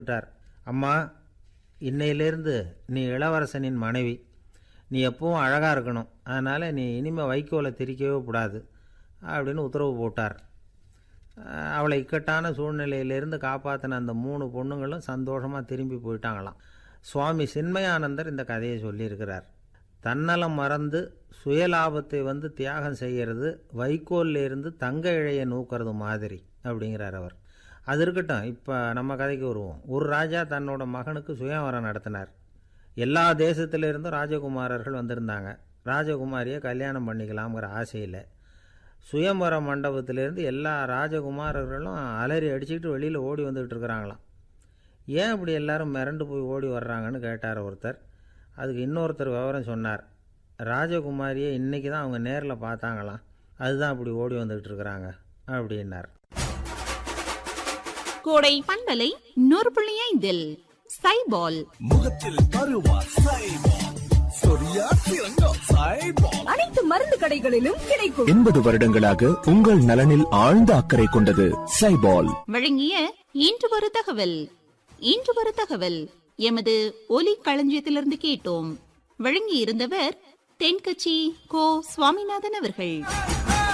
விட்டார் அம்மா இன்னையிலேருந்து நீ இளவரசனின் மனைவி நீ எப்பவும் அழகாக இருக்கணும் அதனால் நீ இனிமேல் வைக்கோலை திரிக்கவே கூடாது அப்படின்னு உத்தரவு போட்டார் அஹ் அவளை இக்கட்டான சூழ்நிலையிலிருந்து காப்பாற்றின அந்த மூணு பொண்ணுங்களும் சந்தோஷமாக திரும்பி போயிட்டாங்களாம் சுவாமி சின்மயானந்தர் இந்த கதையை சொல்லியிருக்கிறார் தன்னலம் மறந்து சுயலாபத்தை வந்து தியாகம் செய்கிறது வைக்கோல்ல இருந்து தங்க இழையை நூக்கிறது மாதிரி அப்படிங்கிறார் அவர் அது இருக்கட்டும் இப்போ நம்ம கதைக்கு வருவோம் ஒரு ராஜா தன்னோட மகனுக்கு சுயவரம் நடத்தினார் எல்லா தேசத்திலிருந்தும் ராஜகுமாரர்கள் வந்திருந்தாங்க ராஜகுமாரியை கல்யாணம் பண்ணிக்கலாம்ங்கிற ஆசையில் சுயம்பர மண்டபத்திலேருந்து எல்லா ராஜகுமாரர்களும் அலறி அடிச்சுக்கிட்டு வெளியில் ஓடி வந்துக்கிட்டு இருக்கிறாங்களாம் ஏன் இப்படி எல்லாரும் மிரண்டு போய் ஓடி வர்றாங்கன்னு கேட்டார் ஒருத்தர் அதுக்கு இன்னொருத்தர் விவரம் சொன்னார் ராஜகுமாரியை இன்றைக்கி தான் அவங்க நேரில் பார்த்தாங்களாம் அதுதான் இப்படி ஓடி வந்துக்கிட்டு இருக்கிறாங்க அப்படின்னார் கோடை பண்பலை நூறு புள்ளி ஐந்தில் சைபால் முகத்தில் பருவா சைபால் சொரியா சிறங்கா சைபால் அனைத்து மருந்து கடைகளிலும் கிடைக்கும் எண்பது வருடங்களாக உங்கள் நலனில் ஆழ்ந்த அக்கறை கொண்டது சைபால் வழங்கிய இன்று ஒரு தகவல் இன்று ஒரு தகவல் எமது ஒலி களஞ்சியத்திலிருந்து கேட்டோம் வழங்கி இருந்தவர் தென்கட்சி கோ சுவாமிநாதன் அவர்கள்